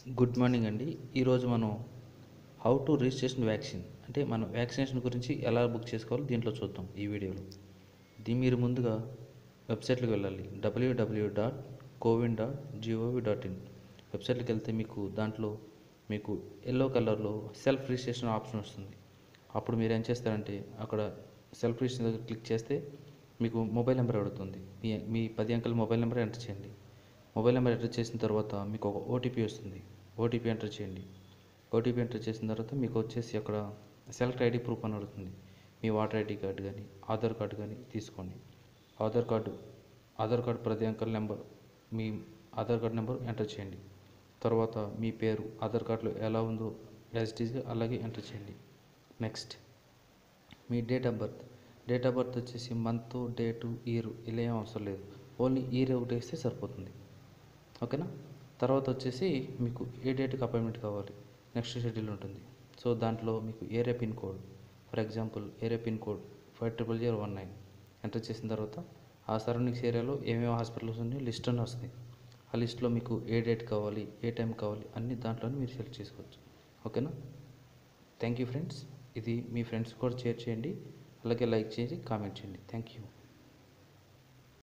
good morning అండి ఈరోజు మనం హౌ టు రిజిస్ట్రేషన్ వ్యాక్సిన్ అంటే మనం వ్యాక్సినేషన్ గురించి ఎలా బుక్ చేసుకోవాలో దీంట్లో చూద్దాం ఈ వీడియోలో దీని మీరు ముందుగా వెబ్సైట్కి వెళ్ళాలి W W dot CoWIN dot G O V dot in వెబ్సైట్కి వెళ్తే మీకు దాంట్లో మీకు ఎల్లో కలర్లో సెల్ఫ్ రిజిస్ట్రేషన్ ఆప్షన్ వస్తుంది అప్పుడు మీరు ఏం చేస్తారంటే అక్కడ సెల్ఫ్ రిజిస్ట్రేషన్ దగ్గర క్లిక్ చేస్తే మీకు మొబైల్ నెంబర్ అడుగుతుంది మీ మీ పది అంకెల మొబైల్ నెంబర్ ఎంటర్ చేయండి మొబైల్ నెంబర్ ఎంటర్ చేసిన తర్వాత మీకు ఒక ఓటీపీ వస్తుంది ఓటీపీ ఎంటర్ చేయండి ఓటీపీ ఎంటర్ చేసిన తర్వాత మీకు వచ్చేసి అక్కడ సెలెక్ట్ ఐడి ప్రూఫ్ అని అడుగుతుంది మీ వాటర్ ఐడి కార్డు కానీ ఆధార్ కార్డు కానీ తీసుకోండి ఆధార్ కార్డు ఆధార్ కార్డు ప్రతి అంకెల నెంబర్ మీ ఆధార్ కార్డు నెంబర్ ఎంటర్ చేయండి తర్వాత మీ పేరు ఆధార్ కార్డులో ఎలా ఉందో యాజ్ ఇట్ ఈస్గా అలాగే ఎంటర్ చేయండి నెక్స్ట్ మీ date of birth date of birth వచ్చేసి మంత్ డేటు ఇయర్ ఇలా ఏం అవసరం లేదు ఓన్లీ ఇయర్ ఒకటి వేస్తే సరిపోతుంది ఓకేనా తర్వాత వచ్చేసి మీకు ఏ డేట్కి అపాయింట్మెంట్ కావాలి నెక్స్ట్ షెడ్యూల్ ఉంటుంది సో దాంట్లో మీకు area pin code for example area pin code five triple zero one nine enter చేసిన తర్వాత ఆ సరౌండింగ్స్ ఏరియాలో ఏమేమి హాస్పిటల్స్ ఉన్నాయో లిస్ట్ అని వస్తుంది ఆ లిస్ట్లో మీకు ఏ డేట్ కావాలి ఏ టైం కావాలి అన్ని దాంట్లోనే మీరు సెలెక్ట్ చేసుకోవచ్చు ఓకేనా థ్యాంక్ యూ ఫ్రెండ్స్ ఇది మీ ఫ్రెండ్స్ కూడా షేర్ చేయండి అలాగే లైక్ చేసి కామెంట్ చేయండి థ్యాంక్ యూ